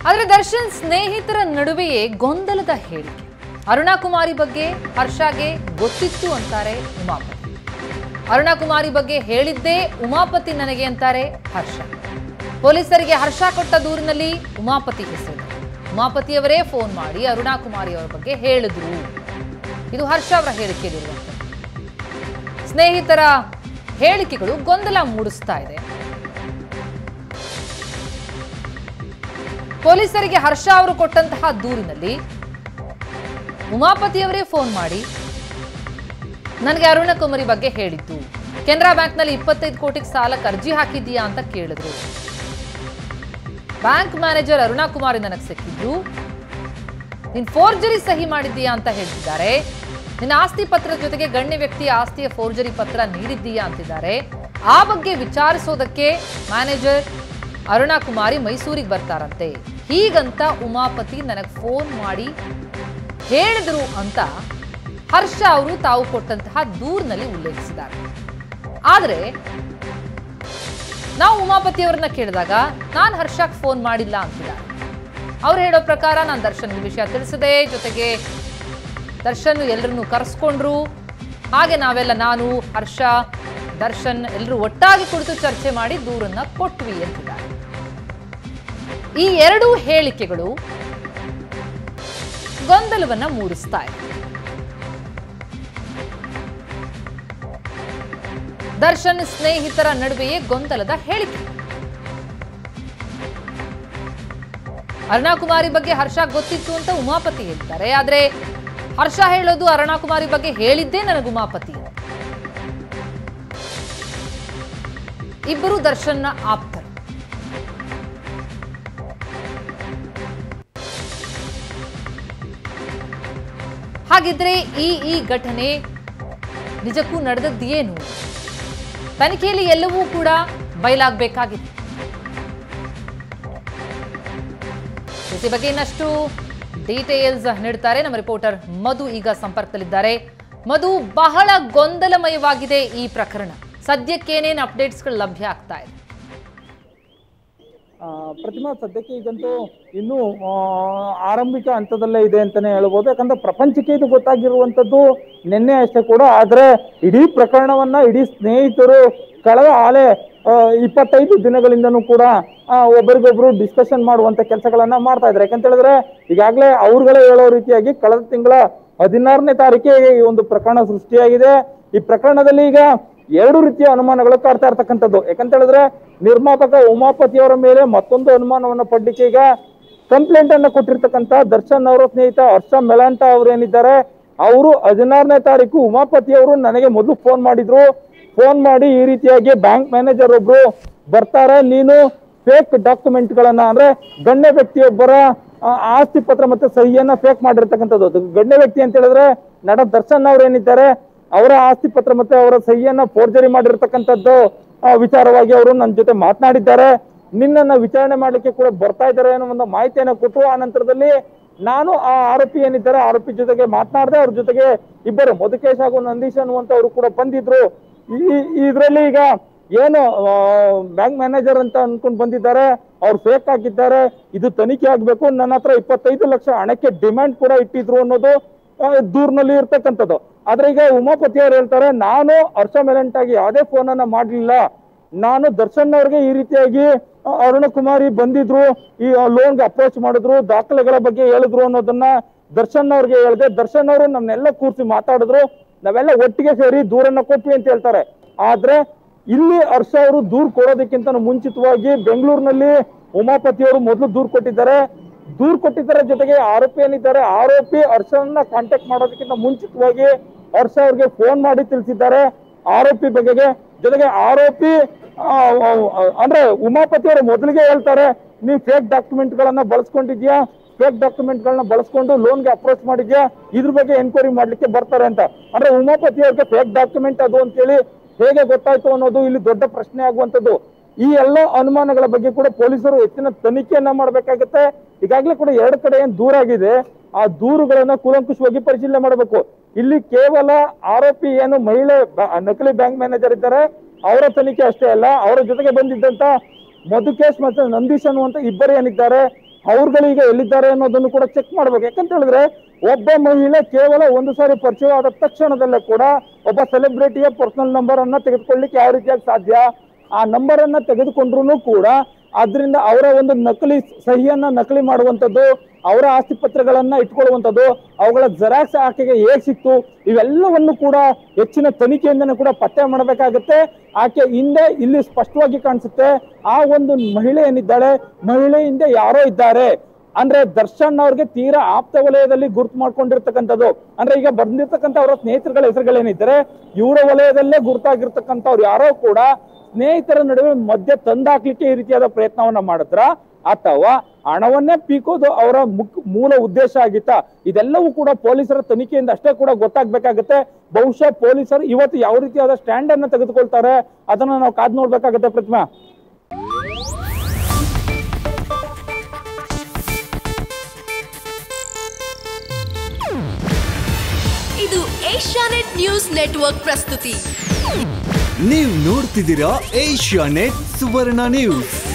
ಆದರೆ ದರ್ಶನ್ ಸ್ನೇಹಿತರ ನಡುವೆಯೇ ಗೊಂದಲದ ಹೇಳಿಕೆ ಅರುಣಾ ಕುಮಾರಿ ಬಗ್ಗೆ ಹರ್ಷಗೆ ಗೊತ್ತಿತ್ತು ಅಂತಾರೆ ಉಮಾಪತಿ ಅರುಣಾ ಕುಮಾರಿ ಬಗ್ಗೆ ಹೇಳಿದ್ದೇ ಉಮಾಪತಿ ನನಗೆ ಅಂತಾರೆ ಹರ್ಷ ಪೊಲೀಸರಿಗೆ ಹರ್ಷ ಕೊಟ್ಟ ದೂರಿನಲ್ಲಿ ಉಮಾಪತಿ ಹೆಸರಿದೆ ಉಮಾಪತಿಯವರೇ ಫೋನ್ ಮಾಡಿ ಅರುಣಾ ಕುಮಾರಿ ಅವರ ಬಗ್ಗೆ ಹೇಳಿದ್ರು ಇದು ಹರ್ಷ ಅವರ ಹೇಳಿಕೆಯಲ್ಲಿರುವಂಥದ್ದು ಸ್ನೇಹಿತರ ಹೇಳಿಕೆಗಳು ಗೊಂದಲ ಮೂಡಿಸ್ತಾ ಇದೆ ಪೊಲೀಸರಿಗೆ ಹರ್ಷ ಅವರು ಕೊಟ್ಟಂತಹ ದೂರಿನಲ್ಲಿ ಉಮಾಪತಿಯವರೇ ಫೋನ್ ಮಾಡಿ ನನಗೆ ಅರುಣ ಕುಮಾರಿ ಬಗ್ಗೆ ಹೇಳಿದ್ದು ಕೆನರಾ ಬ್ಯಾಂಕ್ನಲ್ಲಿ ಇಪ್ಪತ್ತೈದು ಕೋಟಿಗೆ ಸಾಲಕ್ಕೆ ಅರ್ಜಿ ಹಾಕಿದ್ದೀಯಾ ಅಂತ ಕೇಳಿದ್ರು ಬ್ಯಾಂಕ್ ಮ್ಯಾನೇಜರ್ ಅರುಣಾ ಕುಮಾರಿ ನನಗೆ ಸಿಕ್ಕಿದ್ರು ನೀನ್ ಫೋರ್ಜರಿ ಸಹಿ ಮಾಡಿದ್ದೀಯಾ ಅಂತ ಹೇಳ್ತಿದ್ದಾರೆ ನಿನ್ನ ಆಸ್ತಿ ಪತ್ರದ ಜೊತೆಗೆ ಗಣ್ಯ ವ್ಯಕ್ತಿಯ ಆಸ್ತಿಯ ಫೋರ್ಜರಿ ಪತ್ರ ನೀಡಿದ್ದೀಯಾ ಅಂತಿದ್ದಾರೆ ಆ ಬಗ್ಗೆ ವಿಚಾರಿಸೋದಕ್ಕೆ ಮ್ಯಾನೇಜರ್ ಅರುಣಾ ಕುಮಾರಿ ಮೈಸೂರಿಗೆ ಬರ್ತಾರಂತೆ ಹೀಗಂತ ಉಮಾಪತಿ ನನಗೆ ಫೋನ್ ಮಾಡಿ ಹೇಳಿದ್ರು ಅಂತ ಹರ್ಷ ಅವರು ತಾವು ಕೊಟ್ಟಂತಹ ದೂರಿನಲ್ಲಿ ಉಲ್ಲೇಖಿಸಿದ್ದಾರೆ ಆದರೆ ನಾವು ಉಮಾಪತಿ ಅವರನ್ನ ಕೇಳಿದಾಗ ನಾನು ಹರ್ಷಕ್ಕೆ ಫೋನ್ ಮಾಡಿಲ್ಲ ಅಂತಿದ್ದಾರೆ ಅವ್ರು ಹೇಳೋ ಪ್ರಕಾರ ನಾನು ದರ್ಶನ್ಗೆ ವಿಷಯ ತಿಳಿಸಿದೆ ಜೊತೆಗೆ ದರ್ಶನ್ ಎಲ್ಲರನ್ನೂ ಕರೆಸ್ಕೊಂಡ್ರು ಹಾಗೆ ನಾವೆಲ್ಲ ನಾನು ಹರ್ಷ ದರ್ಶನ್ ಎಲ್ಲರೂ ಒಟ್ಟಾಗಿ ಕುಳಿತು ಚರ್ಚೆ ಮಾಡಿ ದೂರನ್ನ ಕೊಟ್ವಿ ಅಂತಿದ್ದಾರೆ ಈ ಎರಡೂ ಹೇಳಿಕೆಗಳು ಗೊಂದಲವನ್ನ ಮೂಡಿಸ್ತಾ ಇದೆ ದರ್ಶನ್ ಸ್ನೇಹಿತರ ನಡುವೆಯೇ ಗೊಂದಲದ ಹೇಳಿಕೆ ಅರುಣಾಕುಮಾರಿ ಬಗ್ಗೆ ಹರ್ಷ ಗೊತ್ತಿತ್ತು ಅಂತ ಉಮಾಪತಿ ಹೇಳ್ತಾರೆ ಆದ್ರೆ ಹರ್ಷ ಹೇಳೋದು ಅರುಣಾಕುಮಾರಿ ಬಗ್ಗೆ ಹೇಳಿದ್ದೇ ನನಗೆ ಉಮಾಪತಿ ಅಂತ. ಇಬ್ಬರು ದರ್ಶನ್ನ ಆಪ್ತರು ಹಾಗಿದ್ರೆ ಈ ಈ ಘಟನೆ ನಿಜಕ್ಕೂ ನಡೆದದ್ದೇನು ತನಿಖೆಯಲ್ಲಿ ಎಲ್ಲವೂ ಕೂಡ ಬಯಲಾಗಬೇಕಾಗಿದೆ ಈ ಬಗ್ಗೆ ಇನ್ನಷ್ಟು ಡೀಟೇಲ್ಸ್ ನೀಡ್ತಾರೆ ನಮ್ಮ ರಿಪೋರ್ಟರ್ ಮಧು ಈಗ ಸಂಪರ್ಕದಲ್ಲಿದ್ದಾರೆ ಮಧು ಬಹಳ ಗೊಂದಲಮಯವಾಗಿದೆ ಈ ಪ್ರಕರಣ ಸದ್ಯಕ್ಕೇನೇನು ಅಪ್ಡೇಟ್ಸ್ಗಳು ಲಭ್ಯ ಆಗ್ತಾ ಇದೆ ಆ, ಪ್ರತಿಮಾ ಸದ್ಯಕ್ಕೆ ಈಗಂತೂ ಇನ್ನೂ ಆ, ಆರಂಭಿಕ ಹಂತದಲ್ಲೇ ಇದೆ ಅಂತಾನೆ ಹೇಳ್ಬೋದು ಯಾಕಂದ್ರೆ ಪ್ರಪಂಚಕ್ಕೆ ಇದು ಗೊತ್ತಾಗಿರುವಂತದ್ದು ನಿನ್ನೆ ಅಷ್ಟೇ ಕೂಡ ಆದ್ರೆ ಇಡೀ ಪ್ರಕರಣವನ್ನ ಇಡೀ ಸ್ನೇಹಿತರು ಕಳೆದ ಆಲೆ ಆ, ಇಪ್ಪತ್ತೈದು ದಿನಗಳಿಂದನೂ ಕೂಡ ಆ, ಒಬ್ಬರಿಗೊಬ್ರು ಡಿಸ್ಕಷನ್ ಮಾಡುವಂತ ಕೆಲಸಗಳನ್ನ ಮಾಡ್ತಾ ಇದ್ದಾರೆ ಯಾಕಂತ ಹೇಳಿದ್ರೆ ಈಗಾಗಲೇ ಅವ್ರುಗಳೇ ಹೇಳೋ ರೀತಿಯಾಗಿ ಕಳೆದ ತಿಂಗಳ ಹದಿನಾರನೇ ತಾರೀಕಿಗೆ ಈ ಒಂದು ಪ್ರಕರಣ ಸೃಷ್ಟಿಯಾಗಿದೆ ಈ ಪ್ರಕರಣದಲ್ಲಿ ಈಗ ಎರಡು ರೀತಿಯ ಅನುಮಾನಗಳು ಕಾಡ್ತಾ ಇರ್ತಕ್ಕಂಥದ್ದು ಯಾಕಂತ ಹೇಳಿದ್ರೆ ನಿರ್ಮಾಪಕ ಉಮಾಪತಿಯವರ ಮೇಲೆ ಮತ್ತೊಂದು ಅನುಮಾನವನ್ನ ಪಡ್ಲಿಕ್ಕೆ ಈಗ ಕಂಪ್ಲೇಂಟ್ ಅನ್ನ ಕೊಟ್ಟಿರ್ತಕ್ಕಂಥ ದರ್ಶನ್ ಅವರ ಸ್ನೇಹಿತ ಹರ್ಷ ಮೆಲಾಂಟ ಅವರು ಏನಿದ್ದಾರೆ ಅವರು ಹದಿನಾರನೇ ತಾರೀಕು ಉಮಾಪತಿ ಅವರು ನನಗೆ ಮೊದಲು ಫೋನ್ ಮಾಡಿದ್ರು ಫೋನ್ ಮಾಡಿ ಈ ರೀತಿಯಾಗಿ ಬ್ಯಾಂಕ್ ಮ್ಯಾನೇಜರ್ ಒಬ್ರು ಬರ್ತಾರೆ ನೀನು ಫೇಕ್ ಡಾಕ್ಯುಮೆಂಟ್ ಗಳನ್ನ ಅಂದ್ರೆ ಗಣ್ಯ ವ್ಯಕ್ತಿಯೊಬ್ಬರ ಆ, ಆಸ್ತಿ ಪತ್ರ ಮತ್ತೆ ಸಹಿಯನ್ನ ಫೇಕ್ ಮಾಡಿರ್ತಕ್ಕಂಥದ್ದು ಅದು ಗಣ್ಯ ವ್ಯಕ್ತಿ ಅಂತ ಹೇಳಿದ್ರೆ ನಟ ದರ್ಶನ್ ಅವ್ರು ಏನಿದ್ದಾರೆ ಅವರ ಆಸ್ತಿ ಪತ್ರ ಮತ್ತೆ ಅವರ ಸಹಿಯನ್ನ ಫೋರ್ಜರಿ ಮಾಡಿರ್ತಕ್ಕಂಥದ್ದು ಆ, ವಿಚಾರವಾಗಿ ಅವರು ನನ್ನ ಜೊತೆ ಮಾತನಾಡಿದ್ದಾರೆ ನಿನ್ನನ್ನ ವಿಚಾರಣೆ ಮಾಡ್ಲಿಕ್ಕೆ ಕೂಡ ಬರ್ತಾ ಇದ್ದಾರೆ ಅನ್ನೋ ಒಂದು ಮಾಹಿತಿಯನ್ನ ಕೊಟ್ಟು ಆ ನಂತರದಲ್ಲಿ ನಾನು ಆ ಆರೋಪಿ ಏನಿದ್ದಾರೆ ಆರೋಪಿ ಜೊತೆಗೆ ಮಾತನಾಡಿದೆ ಅವ್ರ ಜೊತೆಗೆ ಇಬ್ಬರು ಮಧುಕೇಶ್ ಹಾಗೂ ನಂದೀಶ್ ಅನ್ನುವಂಥವ್ರು ಕೂಡ ಬಂದಿದ್ರು ಈ ಇದರಲ್ಲಿ ಈಗ ಏನು ಬ್ಯಾಂಕ್ ಮ್ಯಾನೇಜರ್ ಅಂತ ಅನ್ಕೊಂಡ್ ಬಂದಿದ್ದಾರೆ ಅವ್ರು ಫೇಕ್ ಆಗಿದ್ದಾರೆ ಇದು ತನಿಖೆ ಆಗ್ಬೇಕು ನನ್ನ ಹತ್ರ ಇಪ್ಪತ್ತೈದು ಲಕ್ಷ ಹಣಕ್ಕೆ ಡಿಮ್ಯಾಂಡ್ ಕೂಡ ಇಟ್ಟಿದ್ರು ಅನ್ನೋದು ಆ, ದೂರ್ನಲ್ಲಿ ಇರ್ತಕ್ಕಂಥದ್ದು ಆದ್ರೆ ಈಗ ಉಮಾಪತಿ ಅವ್ರು ಹೇಳ್ತಾರೆ ನಾನು ಹರ್ಷ ಮೆಲೆಂಟ್ ಆಗಿ ಯಾವುದೇ ಫೋನ್ ಅನ್ನ ಮಾಡ್ಲಿಲ್ಲ ನಾನು ದರ್ಶನ್ ಅವ್ರಿಗೆ ಈ ರೀತಿಯಾಗಿ ಆ, ಅರುಣ ಕುಮಾರಿ ಬಂದಿದ್ರು ಈ ಲೋನ್ಗೆ ಅಪ್ರೋಚ್ ಮಾಡಿದ್ರು ದಾಖಲೆಗಳ ಬಗ್ಗೆ ಹೇಳಿದ್ರು ಅನ್ನೋದನ್ನ ದರ್ಶನ್ ಅವ್ರಿಗೆ ಹೇಳಿದೆ ದರ್ಶನ್ ಅವರು ನಮ್ನೆಲ್ಲ ಕೂರಿಸಿ ಮಾತಾಡಿದ್ರು ನಾವೆಲ್ಲ ಒಟ್ಟಿಗೆ ಸೇರಿ ದೂರನ್ನ ಕೊಟ್ವಿ ಅಂತ ಹೇಳ್ತಾರೆ ಆದ್ರೆ ಇಲ್ಲಿ ಹರ್ಷ ಅವರು ದೂರ್ ಕೊಡೋದಕ್ಕಿಂತ ಮುಂಚಿತವಾಗಿ ಬೆಂಗಳೂರಿನಲ್ಲಿ ಉಮಾಪತಿ ಅವರು ಮೊದಲು ದೂರ್ ಕೊಟ್ಟಿದ್ದಾರೆ ದೂರ್ ಕೊಟ್ಟಿದ್ದರ ಜೊತೆಗೆ ಆರೋಪಿ ಏನಿದ್ದಾರೆ ಆರೋಪಿ ಹರ್ಷನ ಕಾಂಟ್ಯಾಕ್ಟ್ ಮಾಡೋದಕ್ಕಿಂತ ಮುಂಚಿತವಾಗಿ ಹರ್ಷ ಅವ್ರಿಗೆ ಫೋನ್ ಮಾಡಿ ತಿಳಿಸಿದ್ದಾರೆ ಆರೋಪಿ ಬಗೆಗೆ ಜೊತೆಗೆ ಆರೋಪಿ ಆ, ಆ, ಆ, ಅಂದ್ರೆ ಉಮಾಪತಿ ಅವರು ಮೊದಲಿಗೆ ಹೇಳ್ತಾರೆ ನೀವು ಫೇಕ್ ಡಾಕ್ಯುಮೆಂಟ್ ಗಳನ್ನ ಬಳಸ್ಕೊಂಡಿದ್ಯಾ ಫೇಕ್ ಡಾಕ್ಯುಮೆಂಟ್ ಗಳನ್ನ ಬಳಸ್ಕೊಂಡು ಲೋನ್ಗೆ ಅಪ್ರೋಚ್ ಮಾಡಿದ್ಯಾ ಇದ್ರ ಬಗ್ಗೆ ಎನ್ಕ್ವೈರಿ ಮಾಡ್ಲಿಕ್ಕೆ ಬರ್ತಾರೆ ಅಂತ ಅಂದ್ರೆ ಉಮಾಪತಿ ಅವ್ರಿಗೆ ಫೇಕ್ ಡಾಕ್ಯುಮೆಂಟ್ ಅದು ಅಂತೇಳಿ ಹೇಗೆ ಗೊತ್ತಾಯ್ತು ಅನ್ನೋದು ಇಲ್ಲಿ ದೊಡ್ಡ ಪ್ರಶ್ನೆ ಆಗುವಂತದ್ದು ಈ ಎಲ್ಲ ಅನುಮಾನಗಳ ಬಗ್ಗೆ ಕೂಡ ಪೊಲೀಸರು ಹೆಚ್ಚಿನ ತನಿಖೆಯನ್ನ ಮಾಡಬೇಕಾಗುತ್ತೆ ಈಗಾಗಲೇ ಕೂಡ ಎರಡು ಕಡೆ ಏನ್ ದೂರ ಆಗಿದೆ ಆ ದೂರುಗಳನ್ನ ಕೂಲಂಕುಷವಾಗಿ ಪರಿಶೀಲನೆ ಮಾಡಬೇಕು ಇಲ್ಲಿ ಕೇವಲ ಆರೋಪಿ ಏನು ಮಹಿಳೆ ಬ- ನಕಲಿ ಬ್ಯಾಂಕ್ ಮ್ಯಾನೇಜರ್ ಇದ್ದಾರೆ ಅವರ ತನಿಖೆ ಅಷ್ಟೇ ಅಲ್ಲ ಅವರ ಜೊತೆಗೆ ಬಂದಿದ್ದಂತ ಮಧುಕೇಶ್ ಮತ್ತು ನಂದೀಶ್ ಅನ್ನುವಂತ ಇಬ್ಬರು ಏನಿದ್ದಾರೆ ಅವ್ರುಗಳಿಗೆ ಎಲ್ಲಿದ್ದಾರೆ ಅನ್ನೋದನ್ನು ಕೂಡ ಚೆಕ್ ಮಾಡ್ಬೇಕು ಯಾಕಂತ ಹೇಳಿದ್ರೆ ಒಬ್ಬ ಮಹಿಳೆ ಕೇವಲ ಒಂದು ಸಾರಿ ಪರಿಚಯವಾದ ತಕ್ಷಣದಲ್ಲೇ ಕೂಡ ಒಬ್ಬ ಸೆಲೆಬ್ರಿಟಿಯ ಪರ್ಸನಲ್ ನಂಬರ್ ಅನ್ನ ತೆಗೆದುಕೊಳ್ಳಿಕ್ಕೆ ಯಾವ ರೀತಿಯಾಗಿ ಸಾಧ್ಯ ಆ ನಂಬರ್ ಅನ್ನ ತೆಗೆದುಕೊಂಡ್ರು ಕೂಡ ಅದರಿಂದ ಅವರ ಒಂದು ನಕಲಿ ಸಹಿಯನ್ನ ನಕಲಿ ಮಾಡುವಂಥದ್ದು ಅವರ ಆಸ್ತಿ ಪತ್ರಗಳನ್ನ ಇಟ್ಕೊಳ್ಳುವಂಥದ್ದು ಅವುಗಳ ಜೆರಾಕ್ಸ್ ಆಕೆಗೆ ಹೇಗ್ ಸಿಕ್ತು ಇವೆಲ್ಲವನ್ನು ಕೂಡ ಹೆಚ್ಚಿನ ತನಿಖೆಯಿಂದನೂ ಕೂಡ ಪತ್ತೆ ಮಾಡಬೇಕಾಗತ್ತೆ ಆಕೆ ಹಿಂದೆ ಇಲ್ಲಿ ಸ್ಪಷ್ಟವಾಗಿ ಕಾಣಿಸುತ್ತೆ ಆ ಒಂದು ಮಹಿಳೆ ಏನಿದ್ದಾಳೆ ಮಹಿಳೆ ಹಿಂದೆ ಯಾರೋ ಇದ್ದಾರೆ ಅಂದ್ರೆ ದರ್ಶನ್ ಅವ್ರಿಗೆ ತೀರಾ ಆಪ್ತ ವಲಯದಲ್ಲಿ ಗುರುತು ಮಾಡ್ಕೊಂಡಿರ್ತಕ್ಕಂಥದ್ದು ಅಂದ್ರೆ ಈಗ ಬಂದಿರ್ತಕ್ಕಂಥ ಅವರ ಸ್ನೇಹಿತರುಗಳ ಹೆಸರುಗಳೇನಿದ್ದಾರೆ ಇವರ ವಲಯದಲ್ಲೇ ಗುರುತಾಗಿರ್ತಕ್ಕಂಥವ್ರು ಯಾರೋ ಕೂಡ ಸ್ನೇಹಿತರ ನಡುವೆ ಮಧ್ಯೆ ತಂದಾಕ್ಲಿಕ್ಕೆ ಈ ರೀತಿಯಾದ ಪ್ರಯತ್ನವನ್ನ ಮಾಡಿದ್ರ ಅಥವಾ ಹಣವನ್ನೇ ಪೀಕೋದು ಅವರ ಮುಕ್ ಮೂಲ ಉದ್ದೇಶ ಆಗಿತ್ತ ಇದೆಲ್ಲವೂ ಕೂಡ ಪೊಲೀಸರ ತನಿಖೆಯಿಂದ ಅಷ್ಟೇ ಕೂಡ ಗೊತ್ತಾಗ್ಬೇಕಾಗತ್ತೆ ಬಹುಶಃ ಪೊಲೀಸರು ಇವತ್ತು ಯಾವ ರೀತಿಯಾದ ಸ್ಟ್ಯಾಂಡ್ ಅನ್ನ ತೆಗೆದುಕೊಳ್ತಾರೆ ಅದನ್ನ ನಾವು ಕಾದ್ ನೋಡ್ಬೇಕಾಗತ್ತೆ ಪ್ರತಿಮಾ ಇದು ಏಷ್ಯಾನೆಟ್ ನ್ಯೂಸ್ ನೆಟ್ವರ್ಕ್ ಪ್ರಸ್ತುತಿ ನೀವು ನೋಡ್ತಿದ್ದೀರಾ ಏಷ್ಯಾ ನೆಟ್ ಸುವರ್ಣ ನ್ಯೂಸ್